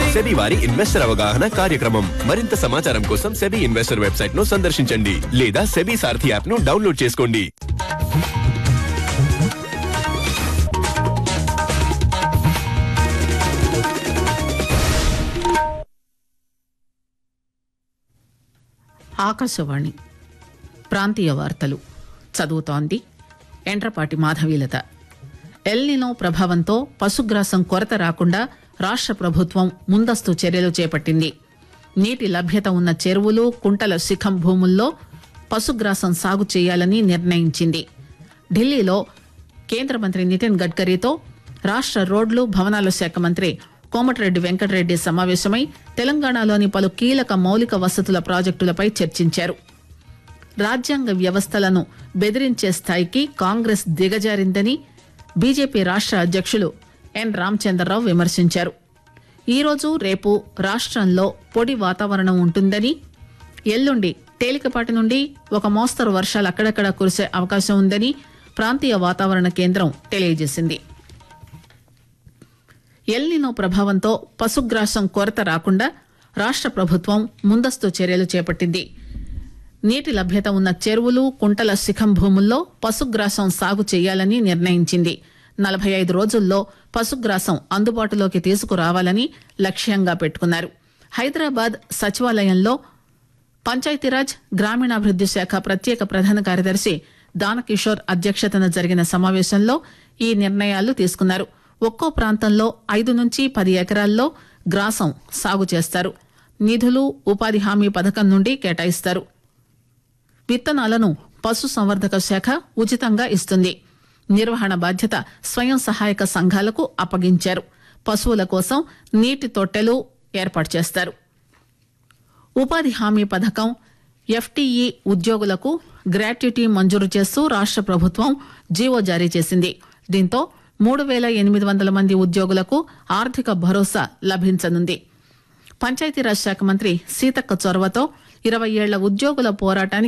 SEBI వారి investor అవగాహన కార్యక్రమం మరింత సమాచారం కోసం సెబీ ఇన్వెస్టర్ వెబ్సైట్ ను సందర్శించండి లేదా సెబీ సారథి యాప్ ను డౌన్లోడ్ చేసుకోండి ఆకాశవాణి ప్రాంతీయ వార్తలు చదువుతోంది ఎండ్రపాటి మాధవీలత ఎల్నినో ప్రభావంతో పశుగ్రాసం కొరత రాకుండా రాష్ట్ర ప్రభుత్వం ముందస్తు చర్యలు చేపట్టింది నీటి లభ్యత ఉన్న చెరువులు కుంటల శిఖం భూముల్లో పశుగ్రాసం సాగు చేయాలని నిర్ణయించింది ఢిల్లీలో కేంద్ర మంత్రి నితిన్ గడ్కరీతో రాష్ట్ర రోడ్లు భవనాల శాఖ మంత్రి కోమటిరెడ్డి వెంకటరెడ్డి సమావేశమై తెలంగాణలోని పలు కీలక మౌలిక వసతుల ప్రాజెక్టులపై చర్చించారు రాజ్యాంగ వ్యవస్థలను బెదిరించే స్థాయికి కాంగ్రెస్ దిగజారిందని బీజేపీ రాష్ట్ర అధ్యక్షులు ఎన్ రామచంద్రరావు విమర్శించారు ఈరోజు రేపు రాష్ట్రంలో పొడి వాతావరణం ఉంటుందని ఎల్లుండి తేలికపాటి నుండి ఒక మోస్తరు వర్షాలు అక్కడక్కడ కురిసే అవకాశం ఉందని ప్రాంతీయ వాతావరణ కేంద్రం తెలియజేసింది ఎల్నినో ప్రభావంతో పశుగ్రాసం కొరత రాకుండా రాష్ట్ర ప్రభుత్వం ముందస్తు చర్యలు చేపట్టింది నీటి లభ్యత ఉన్న చెరువులు కుంటల శిఖం భూముల్లో పశుగ్రాసం సాగు చేయాలని నిర్ణయించింది నలభై ఐదు రోజుల్లో పశుగ్రాసం అందుబాటులోకి తీసుకురావాలని లక్ష్యంగా పెట్టుకున్నారు హైదరాబాద్ సచివాలయంలో పంచాయతీరాజ్ గ్రామీణాభివృద్ది శాఖ ప్రత్యేక ప్రధాన కార్యదర్శి దానకిషోర్ అధ్యక్షతన జరిగిన సమావేశంలో ఈ నిర్ణయాలు తీసుకున్నారు ఒక్కో ప్రాంతంలో ఐదు నుంచి పది ఎకరాల్లో గ్రాసం సాగు చేస్తారు నిధులు ఉపాధి హామీ పథకం నుండి కేటాయిస్తారు విత్తనాలను పశు సంవర్ధక శాఖ ఉచితంగా ఇస్తుంది నిర్వహణ బాధ్యత స్వయం సహాయక సంఘాలకు అప్పగించారు పశువుల కోసం నీటి తొట్టెలు ఏర్పాటు చేస్తారు ఉపాధి హామీ పథకం ఎఫ్టీఈ ఉద్యోగులకు గ్రాట్యుటీ మంజూరు చేస్తూ రాష్ట్ర ప్రభుత్వం జీవో జారీ చేసింది దీంతో మూడు వేల ఎనిమిది వందల మంది ఉద్యోగులకు ఆర్థిక భరోసా లభించనుంది పంచాయతీరాజ్ శాఖ మంత్రి సీతక్క చొరవతో ఇరవై ఏళ్ల ఉద్యోగుల పోరాటానికి